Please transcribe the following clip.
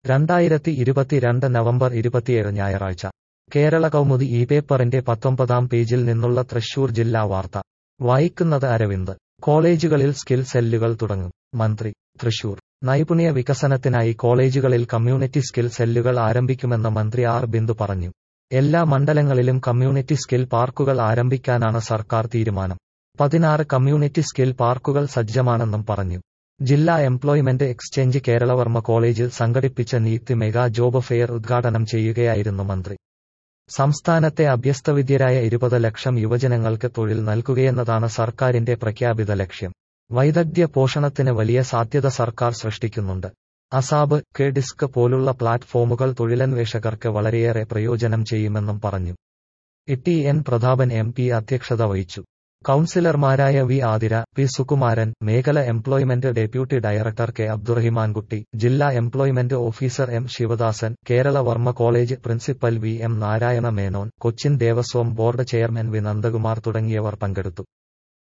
രണ്ടായിരത്തി ഇരുപത്തിരണ്ട് നവംബർ ഇരുപത്തിയേഴ് ഞായറാഴ്ച കേരള കൗമുദി ഈ പേപ്പറിന്റെ പത്തൊമ്പതാം പേജിൽ നിന്നുള്ള തൃശൂർ ജില്ലാ വാർത്ത വായിക്കുന്നത് അരവിന്ദ് കോളേജുകളിൽ സ്കിൽ സെല്ലുകൾ തുടങ്ങും മന്ത്രി തൃശൂർ നൈപുണ്യ വികസനത്തിനായി കോളേജുകളിൽ കമ്മ്യൂണിറ്റി സ്കിൽ സെല്ലുകൾ ആരംഭിക്കുമെന്ന് മന്ത്രി ആർ ബിന്ദു പറഞ്ഞു എല്ലാ മണ്ഡലങ്ങളിലും കമ്മ്യൂണിറ്റി സ്കിൽ പാർക്കുകൾ ആരംഭിക്കാനാണ് സർക്കാർ തീരുമാനം പതിനാറ് കമ്മ്യൂണിറ്റി സ്കിൽ പാർക്കുകൾ സജ്ജമാണെന്നും പറഞ്ഞു ജില്ലാ എംപ്ലോയ്മെന്റ് എക്സ്ചേഞ്ച് കേരളവർമ്മ കോളേജിൽ സംഘടിപ്പിച്ച നീത്തി മെഗാ ജോബ് ഫെയർ ഉദ്ഘാടനം ചെയ്യുകയായിരുന്നു മന്ത്രി സംസ്ഥാനത്തെ അഭ്യസ്തവിദ്യരായ ഇരുപത് ലക്ഷം യുവജനങ്ങൾക്ക് തൊഴിൽ നൽകുകയെന്നതാണ് സർക്കാരിന്റെ പ്രഖ്യാപിത ലക്ഷ്യം വൈദഗ്ധ്യ പോഷണത്തിന് വലിയ സാധ്യത സർക്കാർ സൃഷ്ടിക്കുന്നുണ്ട് അസാബ് കെ ഡിസ്ക് പോലുള്ള പ്ലാറ്റ്ഫോമുകൾ തൊഴിലന്വേഷകർക്ക് വളരെയേറെ പ്രയോജനം ചെയ്യുമെന്നും പറഞ്ഞു E N Prathapan M P അധ്യക്ഷത വഹിച്ചു കൌൺസിലർമാരായ വി ആതിര പി സുകുമാരൻ മേഖല employment deputy director K Abdurahimankutty ജില്ലാ employment officer M Sivadasan Kerala Varma college principal V M Narayana Menon Cochin Devaswom board chairman V Nandakumar തുടങ്ങിയവർ പങ്കെടുത്തു